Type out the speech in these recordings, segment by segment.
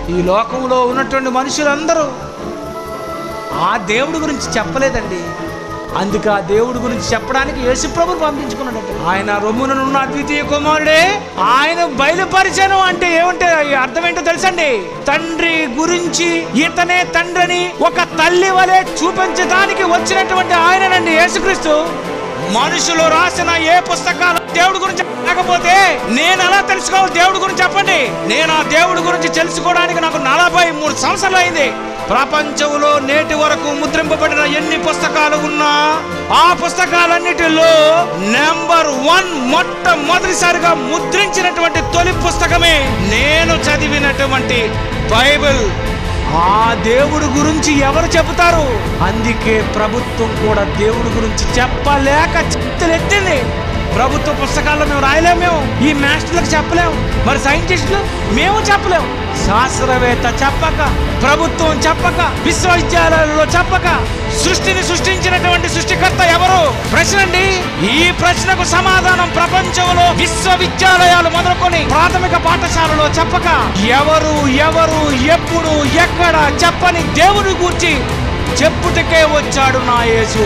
ఈ లోకంలో ఉన్నటువంటి మనుషులందరూ ఆ దేవుడి గురించి చెప్పలేదండి అందుకే ఆ దేవుడి గురించి చెప్పడానికి యేసుప్రభుని పంపించుకున్నాడు ఆయన రొమ్ముననున్న అద్వితీయ కుమారుడే ఆయన బయలుపరిచను అంటే ఏమంటే అర్థం ఏంటో తెలుసండి తండ్రి గురించి ఇతనే తండ్రిని ఒక తల్లి వలె చూపించడానికి వచ్చినటువంటి ఆయననండి యేసుక్రీస్తు మనుషులు రాసిన ఏ పుస్తకాలు దేవుడి గురించి లేకపోతే నేను ఎలా తెలుసుకోవాలి దేవుడి గురించి చెప్పండి నేను ఆ దేవుడి గురించి తెలుసుకోవడానికి నాకు నలభై మూడు సంవత్సరాలు అయింది ప్రపంచంలో నేటి వరకు ముద్రింపబడిన ఎన్ని పుస్తకాలు ఉన్నా ఆ పుస్తకాలన్నిటిలో నెంబర్ వన్ మొట్టమొదటిసారిగా ముద్రించినటువంటి తొలి పుస్తకమే నేను చదివినటువంటి బైబిల్ ఆ దేవుడి గురించి ఎవరు చెబుతారు అందుకే ప్రభుత్వం కూడా దేవుడి గురించి చెప్పలేక ఎత్తింది ప్రభుత్వ పుస్తకాల్లో మేము రాయలేము మేము ఈ మాస్టర్లకు చెప్పలేము మరి సైంటిస్టులు మేము చెప్పలేము శాస్త్రవేత్త చెప్పక ప్రభుత్వం చెప్పక విశ్వవిద్యాలయాలలో చెప్పక సృష్టిని సృష్టించినటువంటి సృష్టికర్త ఎవరు ప్రశ్న అండి ఈ ప్రశ్నకు సమాధానం ప్రపంచంలో విశ్వవిద్యాలయాలు మొదలుకొని ప్రాథమిక పాఠశాలలో చెప్పక ఎవరు ఎవరు ఎప్పుడు ఎక్కడ చెప్పని దేవుని గూర్చి చెప్పుటకే వచ్చాడు నా యేసు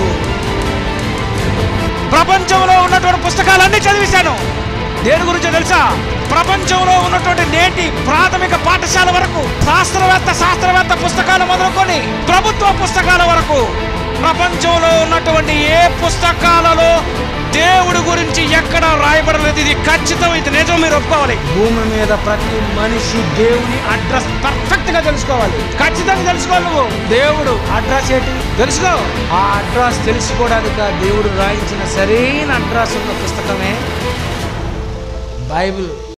ప్రపంచంలో ఉన్నటువంటి పుస్తకాలన్నీ చదివేశాను దేని గురించో తెలుసా ప్రపంచంలో ఉన్నటువంటి నేటి ప్రాథమిక పాఠశాల వరకు శాస్త్రవేత్త శాస్త్రవేత్త పుస్తకాలు మొదలుకొని ప్రభుత్వ పుస్తకాల వరకు ప్రపంచంలో ఉన్నటువంటి ఏ పుస్తకాలలో దేవుడి గురించి ఎక్కడ రాయబడలేదు ఇది ఖచ్చితం ఇది నిజం మీరు ఒప్పుకోవాలి భూమి మీద ప్రతి మనిషి దేవుని అడ్రస్ పర్ఫెక్ట్ గా తెలుసుకోవాలి ఖచ్చితంగా తెలుసుకోవాలి నువ్వు దేవుడు అడ్రస్ ఏంటి తెలుసుకో ఆ అడ్రస్ తెలుసుకోవడానికి ఆ దేవుడు రాయించిన సరైన అడ్రస్ ఉన్న పుస్తకమే బైబిల్